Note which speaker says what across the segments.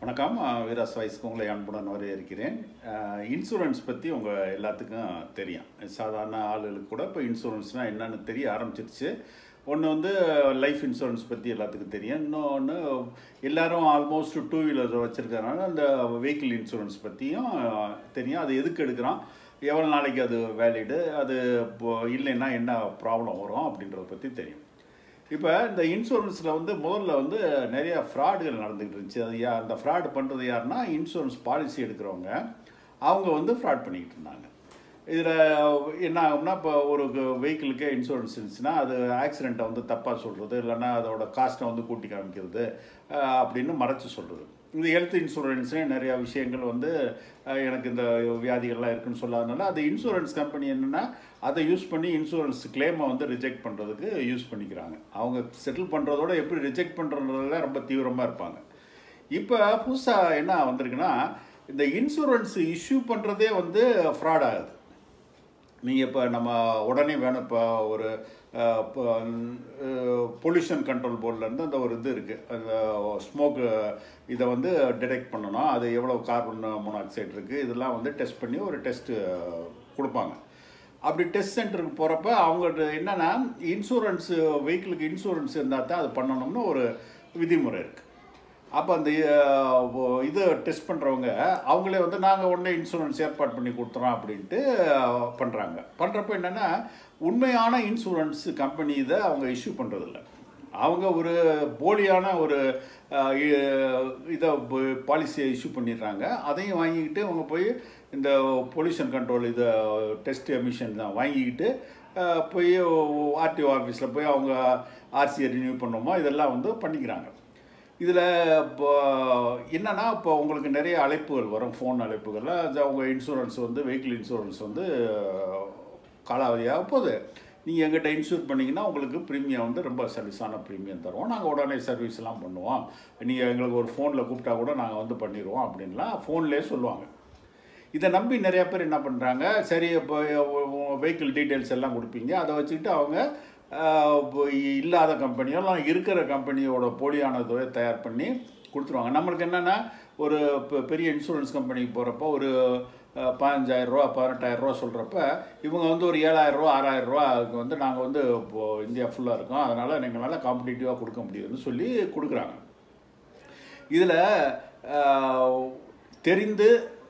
Speaker 1: வணக்கம் வீராஸ் வாய்ஸ்க்கு உங்களை அன்புடன் வரவேற்கிறேன் இன்சூரன்ஸ் பற்றி உங்கள் எல்லாத்துக்கும் தெரியும் சாதாரண ஆளுகளுக்கு கூட இப்போ இன்சூரன்ஸ்னால் என்னன்னு தெரிய ஆரம்பிச்சிருச்சு ஒன்று வந்து லைஃப் இன்சூரன்ஸ் பற்றி எல்லாத்துக்கும் தெரியும் இன்னொன்று எல்லாரும் ஆல்மோஸ்ட் டூ வீலர் வச்சுருக்கறனால அந்த வெஹிக்கிள் இன்சூரன்ஸ் பற்றியும் தெரியும் அது எதுக்கு எடுக்கிறோம் எவ்வளோ நாளைக்கு அது வேலிடு அது இப்போ இல்லைன்னா என்ன ப்ராப்ளம் வரும் அப்படின்றத பற்றி தெரியும் இப்போ இந்த இன்சூரன்ஸில் வந்து முதல்ல வந்து நிறைய ஃப்ராடுகள் நடந்துக்கிட்டு இருந்துச்சு அது யா அந்த ஃப்ராட் பண்ணுறது யாருன்னா இன்சூரன்ஸ் பாலிசி எடுக்கிறவங்க அவங்க வந்து ஃப்ராட் பண்ணிக்கிட்டு இருந்தாங்க இதில் என்ன ஆகும்னா இப்போ ஒரு வெஹிக்கிளுக்கே இன்சூரன்ஸ் இருந்துச்சுன்னா அது ஆக்சிடெண்ட்டை வந்து தப்பாக சொல்கிறது இல்லைன்னா அதோட காஸ்ட்டை வந்து கூட்டி காமிக்கிறது அஹ், அப்படின்னு மறைச்சு சொல்கிறது இந்த ஹெல்த் இன்சூரன்ஸ்லேயே நிறையா விஷயங்கள் வந்து அஹ், எனக்கு இந்த வியாதிகள்லாம் இருக்குன்னு சொல்லாதனால அது இன்சூரன்ஸ் கம்பெனி என்னென்னா அதை யூஸ் பண்ணி இன்சூரன்ஸ் கிளைமை வந்து ரிஜெக்ட் பண்ணுறதுக்கு யூஸ் பண்ணிக்கிறாங்க அவங்க செட்டில் பண்ணுறதோட எப்படி ரிஜெக்ட் பண்ணுறதுல ரொம்ப தீவிரமாக இருப்பாங்க இப்போ புதுசாக என்ன வந்திருக்குன்னா இந்த இன்சூரன்ஸ் இஷ்யூ பண்ணுறதே வந்து ஃப்ராட் ஆகுது நீங்கள் இப்போ நம்ம உடனே வேணும் இப்போ ஒரு பொல்யூஷன் கண்ட்ரோல் போர்ட்லேருந்து அந்த ஒரு இது இருக்குது அந்த ஸ்மோக்கு இதை வந்து டிடெக்ட் பண்ணணும் அது எவ்வளோ கார்பன் மோனாக்சைடு இருக்குது இதெல்லாம் வந்து டெஸ்ட் பண்ணி ஒரு டெஸ்ட்டு கொடுப்பாங்க அப்படி டெஸ்ட் சென்டருக்கு போகிறப்ப அவங்கள்ட்ட என்னென்னா இன்சூரன்ஸு வெஹிக்கிளுக்கு இன்சூரன்ஸ் இருந்தால் தான் அது பண்ணணும்னு ஒரு விதிமுறை இருக்குது அப்போ அந்த அஹ், ஒ- இது டெஸ்ட் பண்ணுறவங்க அவங்களே வந்து நாங்கள் உடனே இன்சூரன்ஸ் ஏற்பாடு பண்ணி கொடுத்துறோம் அப்படின்ட்டு பண்ணுறாங்க பண்ணுறப்ப என்னென்னா உண்மையான இன்சூரன்ஸ் கம்பெனி இதை அவங்க இஷ்யூ பண்ணுறதில்ல அவங்க ஒரு போலியான ஒரு அஹ், இ- இதை பாலிசியை இஷ்யூ பண்ணிடுறாங்க அதையும் வாங்கிக்கிட்டு அவங்க போய் இந்த பொல்யூஷன் கண்ட்ரோல் இதை டெஸ்ட் எமிஷன் தான் வாங்கிக்கிட்டு அஹ், போய் ஆர்டிஓ ஆஃபீஸில் போய் அவங்க ஆர்சியை ரினியூ பண்ணுவோமோ இதெல்லாம் வந்து பண்ணிக்கிறாங்க இதில் இப்போ என்னன்னா இப்போ உங்களுக்கு நிறைய அழைப்புகள் வரும் ஃபோன் அழைப்புகளில் அது அவங்க இன்சூரன்ஸ் வந்து வெஹிக்கிள் இன்சூரன்ஸ் வந்து காலாவதியாக போகுது நீங்கள் எங்கிட்ட இன்சூர் பண்ணிங்கன்னா உங்களுக்கு ப்ரீமியம் வந்து ரொம்ப சர்வீஸான ப்ரீமியம் தருவோம் நாங்கள் உடனே சர்வீஸ் எல்லாம் பண்ணுவோம் நீங்கள் எங்களுக்கு ஒரு ஃபோனில் கூப்பிட்டா கூட நாங்கள் வந்து பண்ணிடுவோம் அப்படின்லாம் ஃபோன்லேயே சொல்லுவாங்க இதை நம்பி நிறைய பேர் என்ன பண்ணுறாங்க சரி இப்போ வெஹிக்கிள் டீட்டெயில்ஸ் எல்லாம் கொடுப்பீங்க அதை வச்சுக்கிட்டு அவங்க ஆஹ், இப்போ இல்லாத கம்பெனியோ இல்லை இருக்கிற கம்பெனியோட போலியானதை தயார் பண்ணி கொடுத்துருவாங்க நம்மளுக்கு என்னென்னா ஒரு பெ- பெரிய இன்சூரன்ஸ் கம்பெனிக்கு போகிறப்போ ஒரு ஆஹ், பதினஞ்சாயிரரூவா பதினெட்டாயிரரூவா சொல்கிறப்ப இவங்க வந்து ஒரு ஏழாயிரரூவா ஆறாயிரரூவா அதுக்கு வந்து நாங்கள் வந்து இப்போது இந்தியா ஃபுல்லாக இருக்கோம் அதனால் எங்களால் காம்படிட்டிவாக கொடுக்க முடியுதுன்னு சொல்லி கொடுக்குறாங்க இதில் தெரிந்து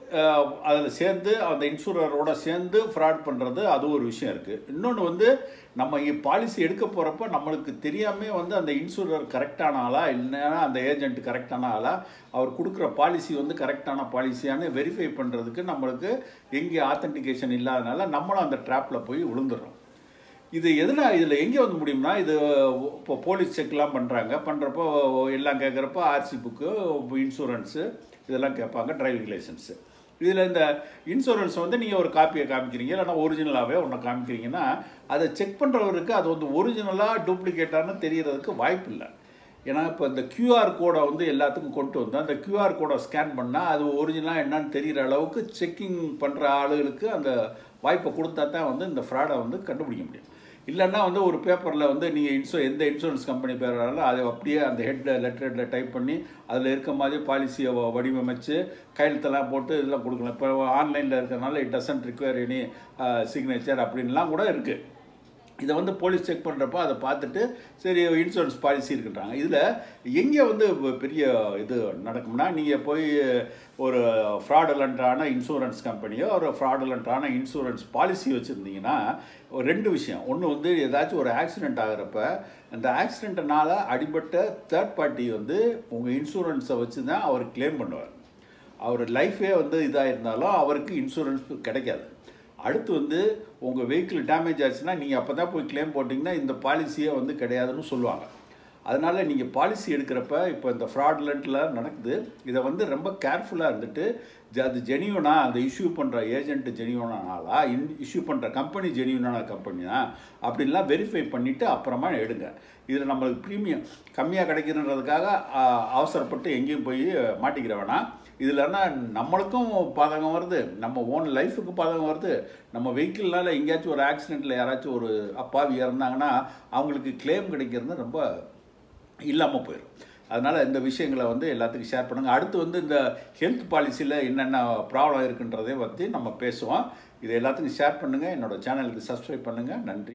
Speaker 1: அதில் சேர்ந்து அந்த இன்சூரரோட சேர்ந்து ஃப்ராட் பண்ணுறது அது ஒரு விஷயம் இருக்குது இன்னொன்று வந்து நம்ம பாலிசி எடுக்க போகிறப்ப நம்மளுக்கு தெரியாமே வந்து அந்த இன்சூரர் கரெக்டான ஆளா இல்லைன்னா அந்த ஏஜென்ட் கரெக்டான ஆளா அவர் கொடுக்குற பாலிசி வந்து கரெக்டான பாலிசியான்னு வெரிஃபை பண்ணுறதுக்கு நம்மளுக்கு எங்கே ஆத்தென்டிகேஷன் இல்லாதனால நம்மளும் அந்த ட்ராப்பில் போய் விழுந்துடுறோம் இது எதுனா இதில் எங்கே வந்து முடியும்னா இது இப்போ போலீஸ் செக்லாம் பண்ணுறாங்க பண்ணுறப்போ எல்லாம் கேட்குறப்ப ஆர்சி புக்கு இன்சூரன்ஸு இதெல்லாம் கேட்பாங்க டிரைவிங் லைசன்ஸு இதில் இந்த இன்சூரன்ஸ் வந்து நீங்கள் ஒரு காப்பியை காமிக்கிறீங்க இல்லைன்னா ஒரிஜினலாகவே ஒன்று காமிக்கிறீங்கன்னா அதை செக் பண்ணுறவருக்கு அது வந்து ஒரிஜினலாக டூப்ளிகேட்டானு தெரியறதுக்கு வாய்ப்பு இல்லை ஏன்னா இப்போ இந்த கியூஆர் கோடை வந்து எல்லாத்துக்கும் கொண்டு வந்து அந்த கியூஆர் கோடை ஸ்கேன் பண்ணால் அது ஒரிஜினலாக என்னன்னு தெரிகிற அளவுக்கு செக்கிங் பண்ணுற ஆளுகளுக்கு அந்த வாய்ப்பை கொடுத்தா தான் வந்து இந்த ஃப்ராடை வந்து கண்டுபிடிக்க முடியும் இல்லைன்னா வந்து ஒரு பேப்பரில் வந்து நீங்கள் இன்சூ எந்த இன்சூரன்ஸ் கம்பெனி பேராலும் அதை அப்படியே அந்த ஹெட் லெட்டர் ஹெட்டில் டைப் பண்ணி அதில் இருக்க மாதிரி பாலிசியை வடிவமைச்சு கையெழுத்தெல்லாம் போட்டு இதெல்லாம் கொடுக்கலாம் இப்போ ஆன்லைனில் இருக்கிறனால it doesn't require any signature அப்படின்லாம் கூட இருக்குது இதை வந்து போலீஸ் செக் பண்ணுறப்ப அதை பார்த்துட்டு சரி இன்சூரன்ஸ் பாலிசி இருக்குன்றாங்க இதில் எங்கே வந்து இப்ப பெரிய இது நடக்கும்னா நீங்கள் போய் ஒரு ஃப்ராடுலண்ட்டான இன்சூரன்ஸ் கம்பெனியோ ஒரு ஃப்ராடுலண்ட்டான இன்சூரன்ஸ் பாலிசி வச்சுருந்தீங்கன்னா ஒரு ரெண்டு விஷயம் ஒன்று வந்து ஏதாச்சும் ஒரு ஆக்சிடெண்ட் ஆகிறப்ப அந்த ஆக்சிடெண்ட்னால அடிபட்ட தேர்ட் பார்ட்டி வந்து உங்கள் இன்சூரன்ஸை வச்சு தான் அவர் கிளைம் பண்ணுவார் அவர் லைஃபே வந்து இதாக இருந்தாலும் அவருக்கு இன்சூரன்ஸ் கிடைக்காது அடுத்து வந்து உங்கள் வெஹிக்கிள் டேமேஜ் ஆச்சுன்னா நீங்கள் அப்போ தான் போய் க்ளைம் போட்டிங்கன்னா இந்த பாலிசியே வந்து கிடையாதுன்னு சொல்லுவாங்க அதனால் நீங்கள் பாலிசி எடுக்கிறப்ப இப்போ இந்த ஃப்ராட்லண்ட்டில் நடக்குது இதை வந்து ரொம்ப கேர்ஃபுல்லாக இருந்துட்டு ஜ- அது ஜெனியூனா அந்த இஷ்யூ பண்ணுற ஏஜென்ட் ஜெனியூனானாலா இன் இஷ்யூ பண்ணுற கம்பெனி ஜெனியூனான கம்பெனியா அப்படின்லாம் வெரிஃபை பண்ணிவிட்டு அப்புறமா எடுங்க இதில் நம்மளுக்கு ப்ரீமியம் கம்மியாக கிடைக்கிறன்றதுக்காக ஆ, அவசரப்பட்டு எங்கேயும் போய் மாட்டிக்கிற வேணாம் இதுலன்னா நம்மளுக்கும் பாதகம் வருது நம்ம ஓன் லைஃபுக்கு பாதகம் வருது நம்ம வெஹிக்கிள்னால எங்கேயாச்சும் ஒரு ஆக்சிடெண்ட்டில் யாராச்சும் ஒரு அப்பாவி இறந்தாங்கன்னா அவங்களுக்கு கிளைம் கிடைக்கிறது ரொம்ப இல்லாமல் போயிடும் அதனால் இந்த விஷயங்களை வந்து எல்லாத்துக்கும் ஷேர் பண்ணுங்கள் அடுத்து வந்து இந்த ஹெல்த் பாலிசியில் என்னென்ன ப்ராப்ளம் இருக்குன்றதை பற்றி நம்ம பேசுவோம் இது எல்லாத்துக்கும் ஷேர் பண்ணுங்கள் என்னோட சேனலுக்கு சப்ஸ்கிரைப் பண்ணுங்கள் நன்றி